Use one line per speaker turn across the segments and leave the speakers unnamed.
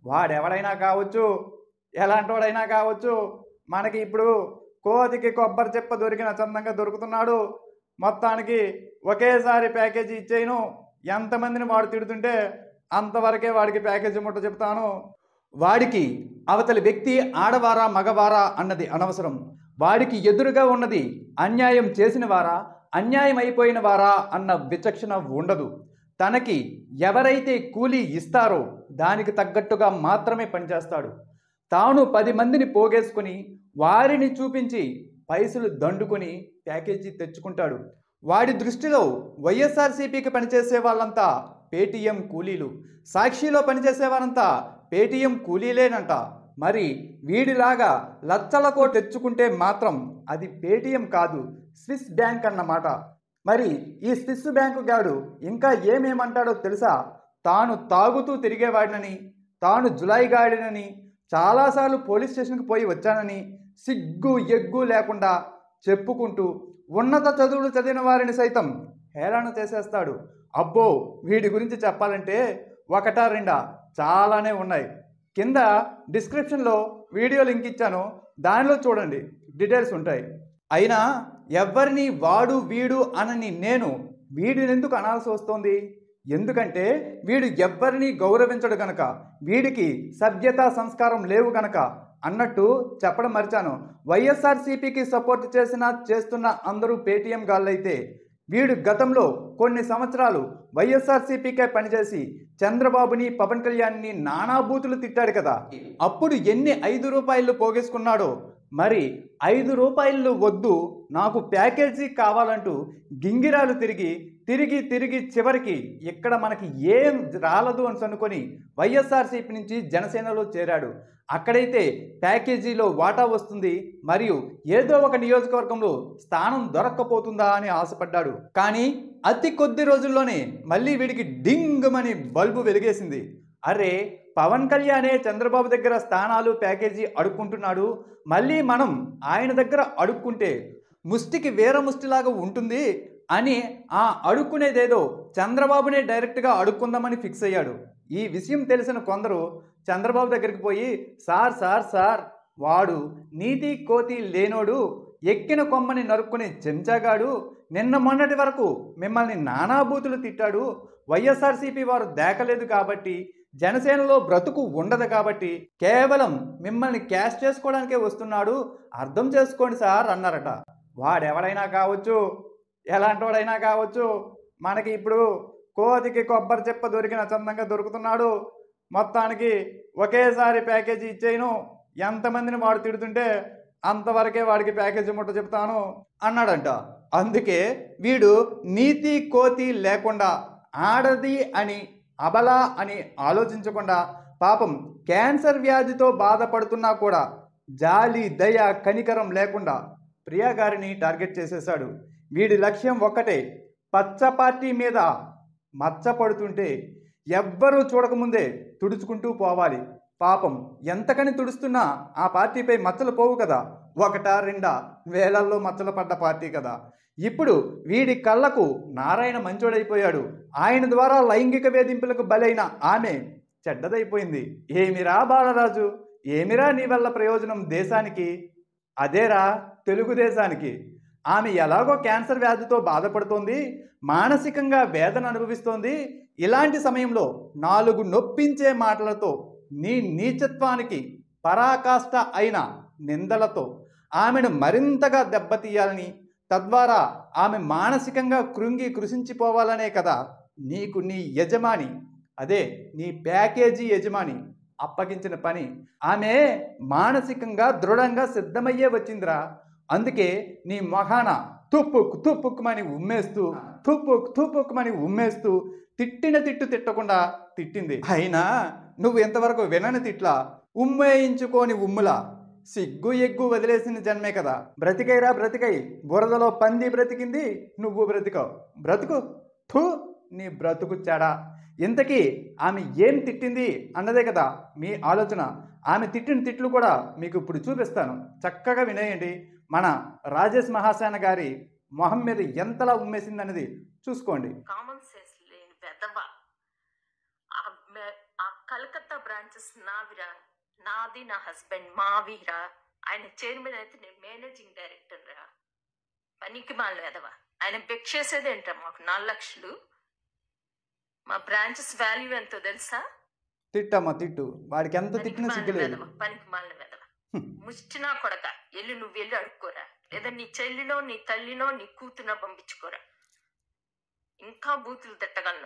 వాడెవడైనా కావచ్చు ఎలాంటి వాడైనా కావచ్చు మనకి ఇప్పుడు కోతికి కొబ్బరి చెప్ప దొరికిన చందంగా దొరుకుతున్నాడు మొత్తానికి ఒకేసారి ప్యాకేజీ ఇచ్చేయను ఎంతమందిని వాడు తిడుతుంటే అంతవరకే వాడికి ప్యాకేజీ ముట్ట చెప్తాను వాడికి అవతలి వ్యక్తి ఆడవారా మగవారా అన్నది అనవసరం వాడికి ఎదురుగా ఉన్నది అన్యాయం చేసిన వారా అన్యాయం అయిపోయిన వారా అన్న విచక్షణ ఉండదు తనకి ఎవరైతే కూలీ ఇస్తారో దానికి తగ్గట్టుగా మాత్రమే పనిచేస్తాడు తాను పది మందిని పోగేసుకుని వారిని చూపించి పైసలు దండుకొని ప్యాకేజీ తెచ్చుకుంటాడు వాడి దృష్టిలో వైఎస్ఆర్సీపీకి పనిచేసే వాళ్ళంతా పేటీఎం కూలీలు సాక్షిలో పనిచేసే వారంతా పేటీఎం కూలీలేనంట మరి వీడిలాగా లచ్చలకో తెచ్చుకుంటే మాత్రం అది పేటీఎం కాదు స్విస్ బ్యాంక్ అన్నమాట మరి ఈ స్విస్ బ్యాంకు గాడు ఇంకా ఏమేమంటాడో తెలుసా తాను తాగుతూ తిరిగేవాడినని తాను జులాయిగాడినని చాలాసార్లు పోలీస్ స్టేషన్కి పోయి వచ్చానని సిగ్గు ఎగ్గు లేకుండా చెప్పుకుంటూ ఉన్నత చదువులు చదివిన వారిని సైతం హేళన చేసేస్తాడు అబ్బో వీడి గురించి చెప్పాలంటే ఒకటా రెండా చాలానే ఉన్నాయి కింద డిస్క్రిప్షన్లో వీడియో లింక్ ఇచ్చాను దానిలో చూడండి డీటెయిల్స్ ఉంటాయి అయినా ఎవరిని వాడు వీడు అనని నేను వీడినెందుకు అనాల్సి వస్తోంది ఎందుకంటే వీడు ఎవ్వరిని గౌరవించడు గనక వీడికి సభ్యత సంస్కారం లేవు గనక అన్నట్టు చెప్పడం మర్చాను వైఎస్ఆర్సీపీకి సపోర్ట్ చేసిన చేస్తున్న అందరూ పేటీఎం గాళ్ళైతే వీడు గతంలో కొన్ని సంవత్సరాలు వైఎస్ఆర్సీపీకే పనిచేసి చంద్రబాబుని పవన్ కళ్యాణ్ని నానా బూతులు తిట్టాడు కదా అప్పుడు ఎన్ని ఐదు రూపాయలు పోగేసుకున్నాడో మరి ఐదు రూపాయలు వద్దు నాకు ప్యాకేజీ కావాలంటూ గింగిరాలు తిరిగి తిరిగి తిరిగి చివరికి ఇక్కడ మనకి ఏం రాలదు అని అనుకొని వైఎస్ఆర్సీపీ నుంచి జనసేనలో చేరాడు అక్కడైతే ప్యాకేజీలో వాటా వస్తుంది మరియు ఏదో ఒక నియోజకవర్గంలో స్థానం దొరక్కపోతుందా అని ఆశపడ్డాడు కానీ అతి కొద్ది రోజుల్లోనే మళ్ళీ వీడికి డింగమని బల్బు వెలిగేసింది అరే పవన్ కళ్యాణే చంద్రబాబు దగ్గర స్థానాలు ప్యాకేజీ అడుక్కుంటున్నాడు మళ్ళీ మనం ఆయన దగ్గర అడుక్కుంటే ముష్టికి వేర ముష్టిలాగా ఉంటుంది అని ఆ అడుక్కునేదేదో చంద్రబాబునే డైరెక్ట్గా అడుక్కుందామని ఫిక్స్ అయ్యాడు ఈ విషయం తెలిసిన కొందరు చంద్రబాబు దగ్గరికి పోయి సార్ సార్ సార్ వాడు నీతి కోతి లేనోడు ఎక్కిన కొమ్మని నరుక్కునే చెంచాగాడు నిన్న మొన్నటి వరకు మిమ్మల్ని నానాబూతులు తిట్టాడు వైఎస్ఆర్సీపీ వారు దేకలేదు కాబట్టి జనసేనలో బ్రతుకు ఉండదు కాబట్టి కేవలం మిమ్మల్ని క్యాష్ చేసుకోవడానికే వస్తున్నాడు అర్థం చేసుకోండి సార్ అన్నారట వాడెవడైనా కావచ్చు ఎలాంటి వాడైనా కావచ్చు మనకి ఇప్పుడు కోతికి కొబ్బరి చెప్ప దొరికిన చందంగా దొరుకుతున్నాడు మొత్తానికి ఒకేసారి ప్యాకేజీ ఇచ్చేయను ఎంతమందిని వాడు తిడుతుంటే అంతవరకే వాడికి ప్యాకేజీ ముట్ట చెప్తాను అన్నాడంట అందుకే వీడు నీతి కోతి లేకుండా ఆడది అని అబల అని ఆలోచించకుండా పాపం క్యాన్సర్ వ్యాధితో బాధపడుతున్నా కూడా జాలి దయ కనికరం లేకుండా ప్రియా గారిని టార్గెట్ చేసేశాడు వీడి లక్ష్యం ఒక్కటే పచ్చ పార్టీ మీద మచ్చ పడుతుంటే ఎవ్వరూ చూడకముందే తుడుచుకుంటూ పోవాలి పాపం ఎంతకని తుడుస్తున్నా ఆ పార్టీపై మచ్చలు పోవు కదా ఒకటా రెండా వేలల్లో మచ్చలు పడ్డ పార్టీ కదా ఇప్పుడు వీడి కళ్ళకు నారాయణ మంచోడైపోయాడు ఆయన ద్వారా లైంగిక వేధింపులకు బలైన ఆమె చెడ్డదైపోయింది ఏమిరా బాలరాజు ఏమిరా నీ వల్ల ప్రయోజనం దేశానికి అదేరా తెలుగుదేశానికి ఆమె ఎలాగో క్యాన్సర్ వ్యాధితో బాధపడుతోంది మానసికంగా వేదన అనుభవిస్తోంది ఇలాంటి సమయంలో నాలుగు నొప్పించే మాటలతో నీ నీచత్వానికి పరాకాష్ట అయిన నిందలతో ఆమెను మరింతగా దెబ్బతీయాలని తద్వారా ఆమె మానసికంగా కృంగి కృషించిపోవాలనే కదా నీకు నీ యజమాని అదే నీ ప్యాకేజీ యజమాని అప్పగించిన పని ఆమె మానసికంగా దృఢంగా సిద్ధమయ్యే వచ్చిందిరా అందుకే నీ మొహాన తుప్పుక్ తుప్పుక్కుమని ఉమ్మేస్తూ తుప్పుక్ తుప్పుక్కుమని ఉమ్మేస్తూ తిట్టిన తిట్టు తిట్టకుండా తిట్టింది అయినా నువ్వు ఎంతవరకు వినని తిట్లా ఉమ్మేయించుకోని ఉమ్ములా సిగ్గు ఎగ్గు వదిలేసిన జన్మే కదా బ్రతికైరా బ్రతికై బురదలో పంది బ్రతికింది నువ్వు బ్రతికావు బ్రతుకు థూ నీ బ్రతుకు చెడా ఇంతకీ ఆమె ఏం తిట్టింది అన్నదే కదా మీ ఆలోచన ఆమె తిట్టిన తిట్లు కూడా మీకు ఇప్పుడు చూపిస్తాను చక్కగా వినేయండి మన రాజేష్ మహాసేన గారి మొహం మీద ఎంతలా ఉమ్మేసింది అనేది చూసుకోండి
కామన్ సెన్స్ లేని పెద్దవ ఆ మె- ఆ కలకత్తా బ్రాంచెస్ నావిరా నాది నా హస్బెండ్ మావిరా ఆయన చైర్మన్ అయితే నేను మేనేజింగ్ డైరెక్టర్ రా పనికి మాల వెదవా ఆయన బెక్ చేసేది ఏంట్రా మాకు నాలుగు లక్షలు మా బ్రాంచెస్ వాల్యూ ఎంతో తెలుసా
తిట్టమ్మా తిట్టు వాడికి ఎంత
పనికి
తిట్టినా
మాలిన
సిగ్గులేదు
వెధవ, పనికి మాలిన వెదవ
హ్మ్.
ముష్టినా కొడక ఎల్లు నువ్వు వెళ్ళి అడుక్కోరా లేదా నీ చెల్లినో నీ తల్లినో నీ కూతునో పంపించుకోరా ఇంకా బూతులు తిట్టగలను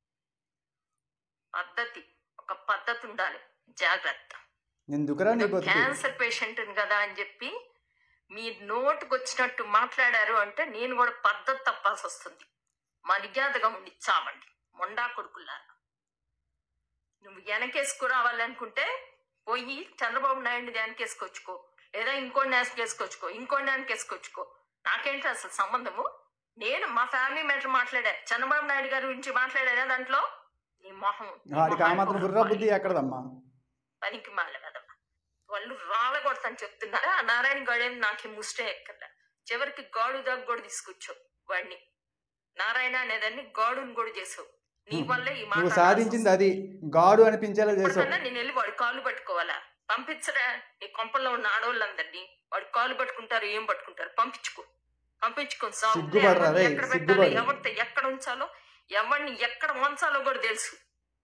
పద్ధతి ఒక పద్ధతి ఉండాలి జాగ్రత్త
ఎందుకురా నీ బతుకు
క్యాన్సర్ పేషెంట్ కదా అని చెప్పి మీ నోటుకు వచ్చినట్టు మాట్లాడారు అంటే నేను కూడా పద్ధతి తప్పాల్సి వస్తుంది మర్యాదగా ఉండి చావండి మొండా కొడుకుల్లారా నువ్వు వెనకేసుకురావాలనుకుంటే పోయి చంద్రబాబు నాయుడిని వెనకేసుకొచ్చుకో లేదా ఇంకోటి వెనకేసుకొచ్చుకో ఇంకోటి వెనకేసుకొచ్చుకో నాకేంటి అసలు సంబంధము నేను మా ఫ్యామిలీ మ్యాటర్ మాట్లాడా చంద్రబాబు నాయుడు గారి గురించి మాట్లాడారా దాంట్లో నీ మొహం నీ
వాడికి ఆ
మొహానికి
మాత్రం
ఒక
బుర్ర
పాయి.
బుద్ధి ఎక్కడదమ్మా
పనికి మాల వెదవ వాళ్ళు రాళ్ళ కొడతాను చెప్తున్నారా ఆ నారాయణ గడేం నాకే ముస్టే ఎక్కర్లా చివరికి గాడు దాకా కూడా తీసుకొచ్చావు వాడిని నారాయణ అనేదాన్ని గాడుని కూడా చేసావు నీ వల్లే ఈ మాట
నువ్వు సాధించింది అది గాడు అనిపించేలా చేసావు
అప్పటికన్నా నేను వెళ్ళి వాడి కాళ్ళు పట్టుకోవాలా పంపించరా నీ కొంపల్లో ఉన్న ఆడవాళ్ళందరినీ వాడి కాళ్ళు పట్టుకుంటారు ఏం పట్టుకుంటారు పంపించుకో పంపించుకొని సాగు
సిగ్గుపడరా
ఎవరిని
రేయ్,
ఎక్కడ పెట్టాలో
సిగ్గుపడు.
ఎవరితో ఎక్కడ ఉంచాలో ఎవరిని ఎక్కడ ఉంచాలో కూడా తెలుసు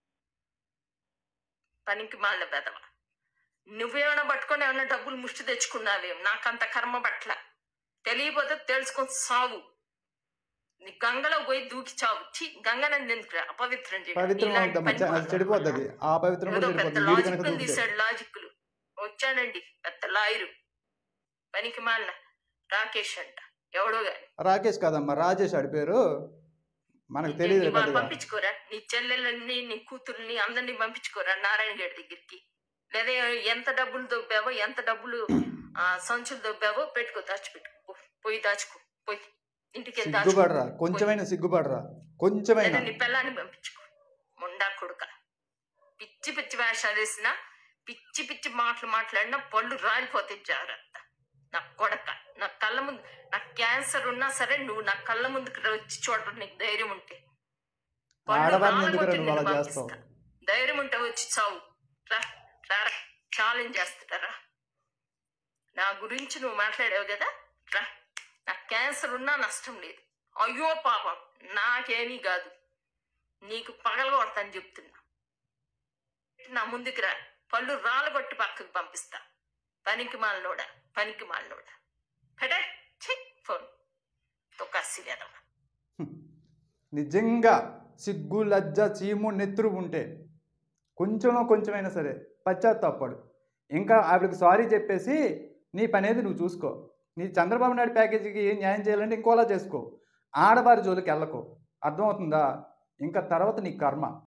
పనికి మాల బెదవ నువ్వేమైనా పట్టుకొని ఏమైనా డబ్బులు ముష్టి తెచ్చుకున్నావేం నాకంత కర్మ పట్ల తెలియపోతే తెలుసుకొని సావు నీ గంగలో పోయి దూకి చావు ఛీ గంగనంది ఎందుకురా అపవిత్రం చేయడం.
పవిత్రం
నీలాంటి
అవుతామా
పనికి మాలిన
చెడిపోద్ది అది ఆ పవిత్రం కూడా
ఏదో పెద్ద
చెడిపోతుంది వీడి కనుక
లాజిక్లు
దూకితే
తీశాడు లాజిక్లు వచ్చాడండి పెద్ద లాయరు పనికి మాలిన రాకేష్ అంట ఎవడో గాని
రాకేష్ కాదమ్మా రాజేష్ ఆడి పేరు మనకు తెలియదు
నీ వాళ్ళు
పెద్దగా
పంపించుకోరా నీ చెల్లెళ్ళని నీ కూతుర్ని అందరినీ పంపించుకోరా నారాయణ గారి దగ్గరికి లేదా ఎంత డబ్బులు దొబ్బావో ఎంత డబ్బులు ఆ, సంచులు దొబ్బావో పెట్టుకో దాచిపెట్టుకో పో. పోయి దాచుకో పోయి ఇంటికి వెళ్ళి దాచుకో
సిగ్గుపడరా కొంచెమైనా సిగ్గుపడరా కొంచెమైనా
లేదా నీ పిల్లాన్ని పంపించుకో ముండా కొడుక పిచ్చి పిచ్చి వేషాలు వేసినా పిచ్చి పిచ్చి మాటలు మాట్లాడినా పళ్ళు రాలిపోతాయి జాగ్రత్త నా కొడక నా కళ్ళ ముందు నాకు క్యాన్సర్ ఉన్నా సరే నువ్వు నా కళ్ళ ముందుకు వచ్చి చూడటం నీకు ధైర్యం ఉంటే పళ్ళు
ఆడవారిని ఎందుకురా
రాలగొట్టి
నువ్వు అలా
నిన్ను
చేస్తావు?
పంపిస్తా. ధైర్యం ఉంటే వచ్చి చావు రా రా ఛాలెంజ్ చేస్తారా నా గురించి నువ్వు మాట్లాడావు కదా రా నాకు క్యాన్సర్ ఉన్నా నష్టం లేదు అయ్యో పాపం నాకేమీ కాదు నీకు పగల కొడతాను చెప్తున్నా నా ముందుకు రా పళ్ళు రాలగొట్టి పక్కకు పంపిస్తా పనికి మాలనోడా పనికి మాలనోడా పెడే ఛీ ఫోన్ తొక్కసి లేదమ్మా
నిజంగా సిగ్గు లజ్జ చీము నెత్తురు ఉంటే కొంచెమో కొంచెమైనా సరే పశ్చాత్తాపడు ఇంకా ఆవిడకి సారీ చెప్పేసి నీ పనేది నువ్వు చూసుకో నీ చంద్రబాబు నాయుడు ప్యాకేజీకి ఏం న్యాయం చేయాలంటే ఇంకోలా చేసుకో ఆడవారి జోలికి వెళ్ళకు అర్థమవుతుందా ఇంకా తర్వాత నీ కర్మ